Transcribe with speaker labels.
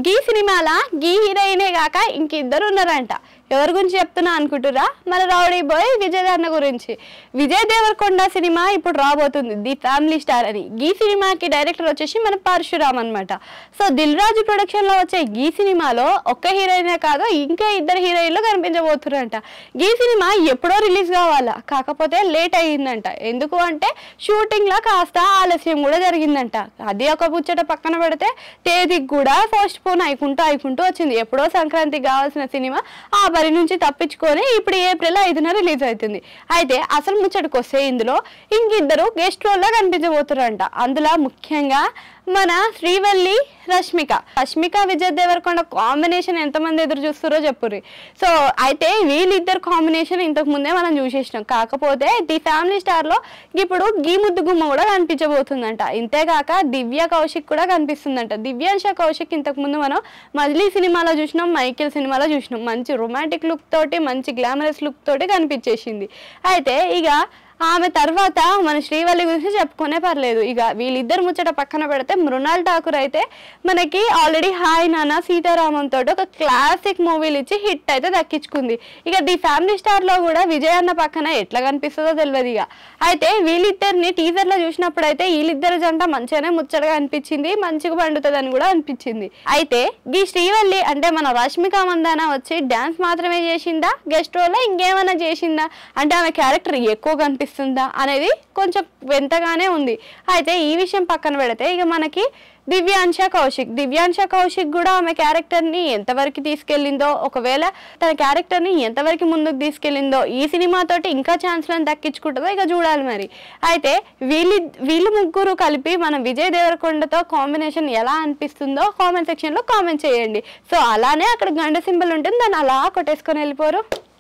Speaker 1: గీ సినిమాల గీ హీరోయినే కాక ఇంకిద్దరు ఉన్నారంట ఎవరి గురించి చెప్తున్నా అనుకుంటురా మన రౌడీ బాయ్ విజయ్ అన్న గురించి విజయ్ దేవరకొండ సినిమా ఇప్పుడు రాబోతుంది ది ఫ్యామిలీ స్టార్ అని గీ సినిమాకి డైరెక్టర్ వచ్చేసి మన పరశురామ్ అన్నమాట సో దిల్ రాజు ప్రొడక్షన్ లో వచ్చే గీ సినిమాలో ఒక్క హీరోయినే కాదు ఇంకా ఇద్దరు హీరోయిన్లు కనిపించబోతున్నారంట గీ సినిమా ఎప్పుడో రిలీజ్ కావాలా కాకపోతే లేట్ అయ్యిందంట ఎందుకు అంటే షూటింగ్ లో కాస్త ఆలస్యం కూడా జరిగిందంట అది ఒక ముచ్చట పక్కన పెడితే తేదీకి కూడా పోస్ట్ పోన్ అయికుంటూ అయికుంటూ వచ్చింది ఎప్పుడో సంక్రాంతికి కావాల్సిన సినిమా ఆ బరి నుంచి తప్పించుకొని ఇప్పుడు ఏప్రిల్ ఐదున రిలీజ్ అవుతుంది అయితే అసలు ముచ్చటకు వస్తే ఇందులో ఇంకిద్దరు గెస్ట్ రోల్లో కనిపించబోతున్నారంట అందులో ముఖ్యంగా మన శ్రీవల్లి రష్మిక రష్మిక విజయ్ దేవరకొండ కాంబినేషన్ ఎంతమంది ఎదురు చూస్తారో చెప్పుర్రి సో అయితే వీళ్ళిద్దరు కాంబినేషన్ ఇంతకు ముందే మనం చూసేసినాం కాకపోతే ది ఫ్యామిలీ స్టార్ లో ఇప్పుడు గీ ముద్దు గుమ్మ కూడా కనిపించబోతుందంట ఇంతేకాక దివ్య కౌశిక్ కూడా కనిపిస్తుందంట దివ్యాంశ కౌశిక్ ఇంతకు ముందు మనం మజిలీ సినిమాలో చూసినాం మైకేల్ సినిమాలో చూసినాం మంచి రొమాంటిక్ లుక్ తోటి మంచి గ్లామరస్ లుక్ తోటి కనిపించేసింది అయితే ఇక ఆమె తర్వాత మన శ్రీవల్లి గురించి చెప్పుకునే పర్లేదు ఇక వీళ్ళిద్దరు ముచ్చట పక్కన పెడితే మృణాల్ ఠాకూర్ అయితే మనకి ఆల్రెడీ హాయ్ నాన్న సీతారామం తోటి ఒక క్లాసిక్ మూవీలు ఇచ్చి హిట్ అయితే దక్కించుకుంది ఇక ది ఫ్యామిలీ స్టార్ లో కూడా విజయ్ అన్న పక్కన ఎట్లా కనిపిస్తుందో తెలియదు ఇక అయితే వీళ్ళిద్దరిని టీజర్ లో చూసినప్పుడు అయితే వీళ్ళిద్దరు జంట మంచిగానే ముచ్చటగా అనిపించింది మంచిగా పండుతుందని కూడా అనిపించింది అయితే ఈ శ్రీవల్లి అంటే మన రష్మిక మందాన వచ్చి డాన్స్ మాత్రమే చేసిందా గెస్ట్ రోల్ ఇంకేమైనా చేసిందా అంటే ఆమె క్యారెక్టర్ ఎక్కువ కనిపిస్తుందా అనేది కొంచెం వింతగానే ఉంది అయితే ఈ విషయం పక్కన పెడితే ఇక మనకి దివ్యాంశ కౌశిక్ దివ్యాంశ కౌశిక్ కూడా ఆమె క్యారెక్టర్ని ఎంతవరకు తీసుకెళ్ళిందో ఒకవేళ తన క్యారెక్టర్ని ఎంతవరకు ముందుకు తీసుకెళ్ళిందో ఈ సినిమాతోటి ఇంకా ఛాన్స్లను దక్కించుకుంటుందో ఇక చూడాలి మరి అయితే వీళ్ళు వీళ్ళు ముగ్గురు కలిపి మన విజయ్ దేవరకొండతో కాంబినేషన్ ఎలా అనిపిస్తుందో కామెంట్ సెక్షన్లో కామెంట్ చేయండి సో అలానే అక్కడ గంట సింబల్ ఉంటుంది దాన్ని అలా కొట్టేసుకొని వెళ్ళిపోరు